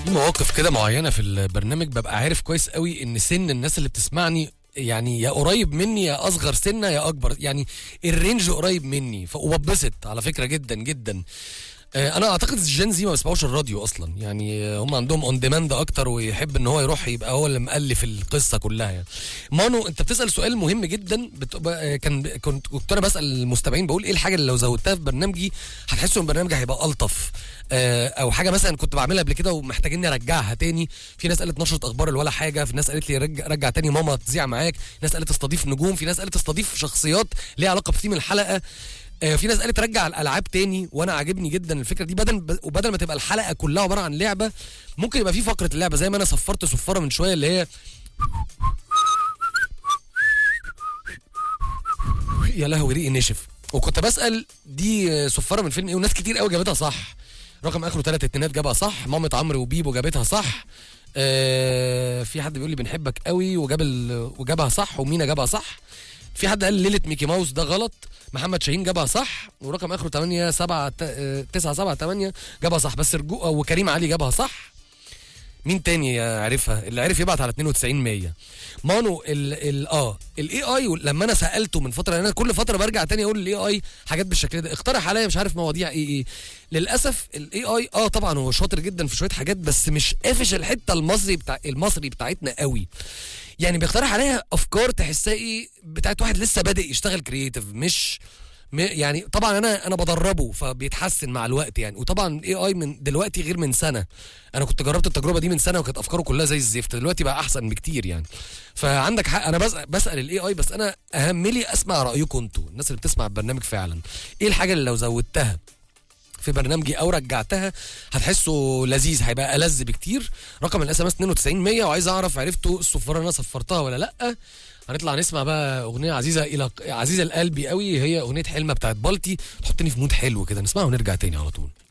في مواقف كده معينه في البرنامج ببقى عارف كويس قوي ان سن الناس اللي بتسمعني يعني يا قريب مني يا اصغر سنه يا اكبر يعني الرينج قريب مني ف- وببسط على فكره جدا جدا آه، انا اعتقد الجين زي ما بيسمعوش الراديو اصلا يعني آه، هم عندهم اون ديماند اكتر ويحب ان هو يروح يبقى هو اللي مؤلف القصه كلها يعني مانو انت بتسال سؤال مهم جدا بتبقى آه، كان كنت كنت انا بسال المستمعين بقول ايه الحاجه اللي لو زودتها في برنامجي هتحسوا ان البرنامج هيبقى الطف آه، او حاجه مثلا كنت بعملها قبل كده ومحتاجين ارجعها تاني في ناس قالت نشره اخبار ولا حاجه في ناس قالت لي رجع, رجع تاني ماما تذيع معاك ناس قالت استضيف نجوم في ناس قالت استضيف شخصيات ليها علاقه بثيم الحلقه آه، في ناس قالت رجع الالعاب تاني وانا عاجبني جدا الفكره دي بدل وبدل ما تبقى الحلقه كلها عباره عن لعبه ممكن يبقى في فقره اللعبه زي ما انا صفرت صفاره من شويه اللي هي يا لهوي ريقي نشف وكنت بسال دي آه، صفاره من فيلم ايه وناس كتير قوي جابتها صح رقم اخره ثلاث اتنينات جابها صح مامة عمرو وبيبو جابتها صح آه في حد بيقول لي بنحبك قوي وجاب ال... وجابها صح ومينا جابها صح في حد قال ليله ميكي ماوس ده غلط محمد شاهين جابها صح ورقم اخره 8 7 9 7 8 جابها صح بس رجوع وكريم علي جابها صح مين تاني عرفها اللي عرف يبعت على 92 100 مانو ال ال اه الاي اي لما انا سالته من فتره انا كل فتره برجع تاني اقول الاي اي حاجات بالشكل ده اقترح عليا مش عارف مواضيع ايه ايه للاسف الاي اي اه طبعا هو شاطر جدا في شويه حاجات بس مش قافش الحته المصري بتاع المصري بتاعتنا قوي يعني بيقترح عليها افكار تحسها ايه بتاعت واحد لسه بادئ يشتغل كرييتيف مش م- يعني طبعا انا انا بدربه فبيتحسن مع الوقت يعني وطبعا الاي اي من دلوقتي غير من سنه انا كنت جربت التجربه دي من سنه وكانت افكاره كلها زي الزفت دلوقتي بقى احسن بكتير يعني فعندك حق انا بسال, بسأل الاي اي بس انا اهم لي اسمع رايكم انتوا الناس اللي بتسمع البرنامج فعلا ايه الحاجه اللي لو زودتها في برنامجي او رجعتها هتحسه لذيذ هيبقى ألذ بكتير رقم الاس ام اس 92 100 وعايز اعرف عرفتوا الصفاره اللي انا صفرتها ولا لا هنطلع نسمع بقى اغنيه عزيزه الى عزيزه لقلبي قوي هي اغنيه حلمه بتاعت بالتي تحطني في مود حلو كده نسمعها ونرجع تاني على طول